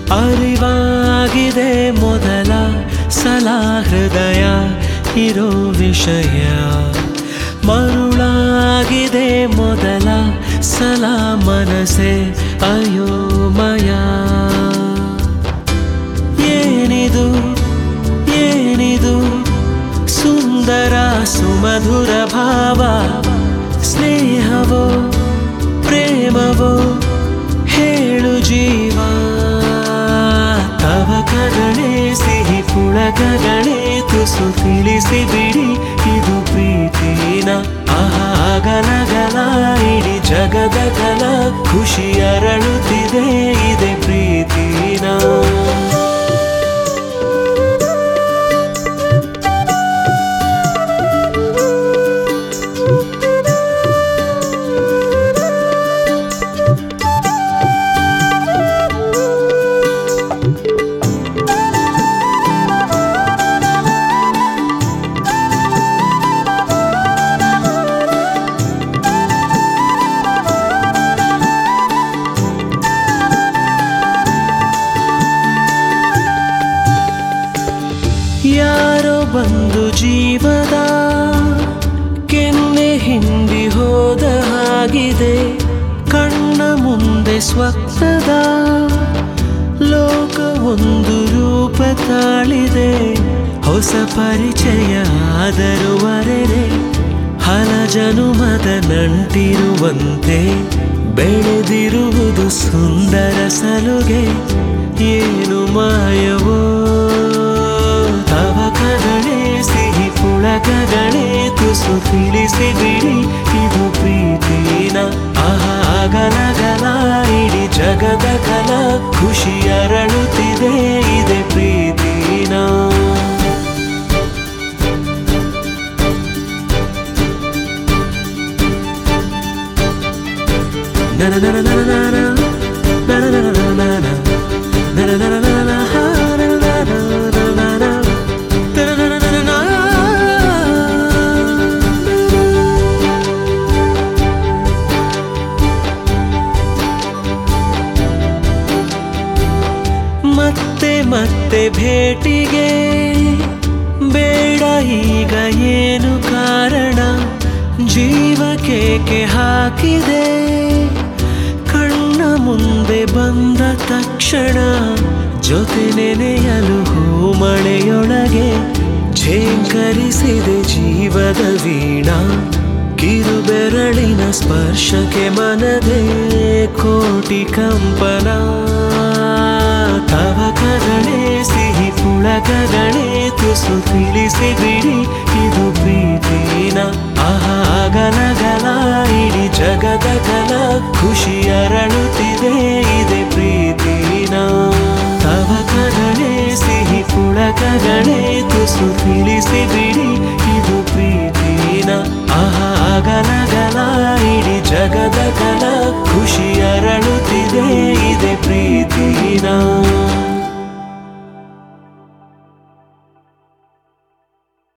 ಅರಿವಾಗಿದೆ ಮೊದಲ ಸಲ ಹೃದಯ ಇರೋ ವಿಷಯ ಮರುಳಾಗಿದೆ ಮೊದಲ ಸಲ ಮನಸೆ ಅಯೋಮಯ ಏನಿದು ಏನಿದು ಸುಂದರ ಸುಮಧುರ ಭಾವ ಸ್ನೇಹವೋ ಪ್ರೇಮವೋ ಹೇಳು ಜೀವ ತವಕಗಳೇ ಸಿಹಿ ಪುಳಕಗಳೇ ತುಸು ತಿಳಿಸಿ ಬಿಡಿ ಇದು ಪ್ರೀತಿನ ಆಗಲಗಲ ಇಡೀ ಜಗದ ಕಲ ಖುಷಿ ಅರಳುತ್ತಿದೆ ಇದೆ ಪ್ರೀತಿನ ಯಾರೋ ಬಂದು ಜೀವದ ಕೆನ್ನೆ ಹಿಂಡಿ ಹೋದ ಹಾಗಿದೆ ಕಣ್ಣ ಮುಂದೆ ಸ್ವಪ್ನದ ಲೋಕ ಒಂದು ರೂಪ ತಾಳಿದೆ ಹೊಸ ಪರಿಚಯ ಆದರೂ ಅರೆರೆ ಹಲ ಜನುಮದ ನಂಟಿರುವಂತೆ ಬೆಳೆದಿರುವುದು ಸುಂದರ ಸಲುಗೆ ಏನು ಮಾಯವೋ ತವಕಗಳೇ ಸಿಹಿ ಪುಳಕಗಳೇ ತುಸು ತಿಳಿಸಿ ಬಿಡಿ ಇದು ಪ್ರೀತಿನ ಆಗಲಗಲ ಇಡೀ ಜಗದ ಕಲ ಖುಷಿ ಅರಳುತ್ತಿದೆ ಇದೆ ಪ್ರೀತಿನ ನನ ನನ ನನ ನನ ನನ ನನ ನನ ನನ ನನ ನನ ನನ ನನ ಹಾ ನನ ನನ ನನ ನನ ನನ ನನ ನನ ನನ. ಮತ್ತೆ ಮತ್ತೆ ಭೇಟಿಗೆ ಬೇಡ ಈಗ ಏನು ಕಾರಣ ಜೀವಕೇಕೆ ಹಾಕಿದೆ ಕಣ್ಣ ಮುಂದೆ ಬಂದ ತಕ್ಷಣ ಜೊತೆ ನೆನೆಯಲು ಹೂಮಳೆಯೊಳಗೆ ಝೇಂಕರಿಸಿದೆ ಜೀವದ ವೀಣಾ ಕಿರುಬೆರಳಿನ ಸ್ಪರ್ಶಕ್ಕೆ ಮನದೇ ಕೋಟಿ ಕಂಪನ ತವಕಗಳೇ ಸಿಹಿ ಪುಳಕಗಳೇ ತುಸು ತಿಳಿಸಿ ಬಿಡಿ ಇದು ಪ್ರೀತಿನ ಆಗಲಗಲ ಇಡೀ ಜಗದ